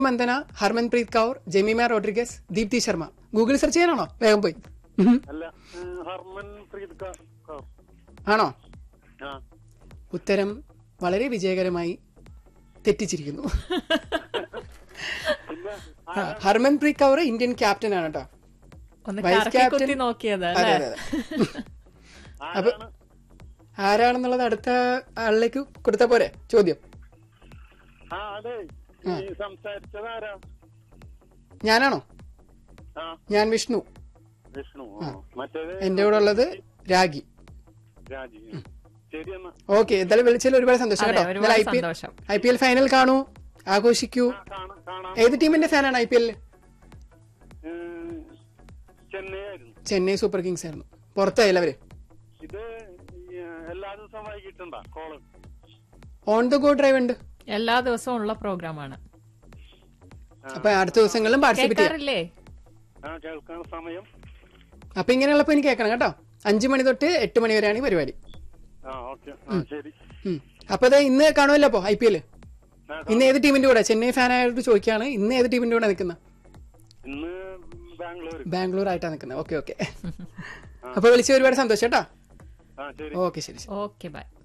മന്ദന Harmanpreet Kaur Jemimah Rodrigues Deepti Sharma Google search ചെയ്യാനാണോ വേഗം പോയി ഉഹും. അല്ല ഏഹ്, ഹർമൻ പ്രീത് ക- കൗർ ആണോ ആ ഉത്തരം വളരെ വിജയകരമായി തെറ്റിച്ചിരിക്കുന്നു പിന്നെ ആ, ഹർമൻപ്രീത് കൗർ ഇന്ത്യൻ ക്യാപ്റ്റൻ ആണ് കേട്ടോ ഒന്ന് വൈസ് കറക്കി ക്യാപ്റ്റൻ കുത്തി നോക്കിയത് അതെ അല്ലേ അതെ അതെ ആരാണ് ആരാണെന്നുള്ളത് അടുത്ത ആളിലേക്ക് കൊടുത്ത പോരെ ചോദ്യം ആ അതെ ഈ സംസാരിച്ചത് ആരാ ഞാനാണോ ആ ഞാൻ വിഷ്ണു വിഷ്ണു ആ. മറ്റേത് എന്റെ കൂടെ ഉള്ളത് രാഗി രാജി ശരി എന്നാ ഓക്കെ എന്തായാലും വിളിച്ചതിൽ ഒരുപാട് സന്തോഷം അതെ, കേട്ടോ ഒരുപാട് ഐ പി എൽ സന്തോഷം. ഐ പി എൽ ഫൈനൽ കാണൂ ആഘോഷിക്കൂ ആ, കാണാം കാണാം ഏത് ടീമിന്റെ ഫാനാണ് ഐ പി എല്ലിൽ ഏഹ്, ചെന്നൈ ആയിരുന്നു ചെന്നൈ സൂപ്പർ കിങ്സ് ആയിരുന്നു പുറത്തായില്ല അവര് ഇത് ഈ, എല്ലാ ദിവസവും വൈകിട്ടുണ്ടാ call on the go drive ഉണ്ട് എല്ലാ ദിവസവും ഉള്ള പ്രോഗ്രാമാണ് അപ്പൊ അടുത്ത ദിവസങ്ങളിലും പാർട്ടിസിപ്പേറ്റ് ചെയ്യാം കേൾക്കാറില്ലേ ആ കേൾക്കാൻ സമയം അപ്പൊ ഇങ്ങനെയുള്ളപ്പോ എനിക്ക് കേൾക്കണം കേട്ടോ അഞ്ചു മണി തൊട്ട് എട്ട് മണി വരെയാണ് ഈ പരിപാടി ആ ഓക്കെ ആ ശരി ഉം. അപ്പൊ അതെ ഇന്ന് കാണുമല്ലോ അപ്പൊ ഐ പി എൽ ആ, ഇന്ന് ഏത് ടീമിന്റെ കൂടെ ചെന്നൈ ഫാൻ ആയിട്ട് ചോദിക്കുകയാണ് ഇന്ന് ഏത് ടീമിന്റെ കൂടെ നിൽക്കുന്നത് ഇന്ന് ബാംഗ്ലൂർ ബാംഗ്ലൂർ ആയിട്ടാണ് നിൽക്കുന്നത് ഓക്കെ ഓക്കെ അപ്പൊ വിളിച്ച ഒരുപാട് സന്തോഷം കേട്ടോ ആ ശരി ഓക്കെ ശരി ശരി ഓക്കെ ബൈ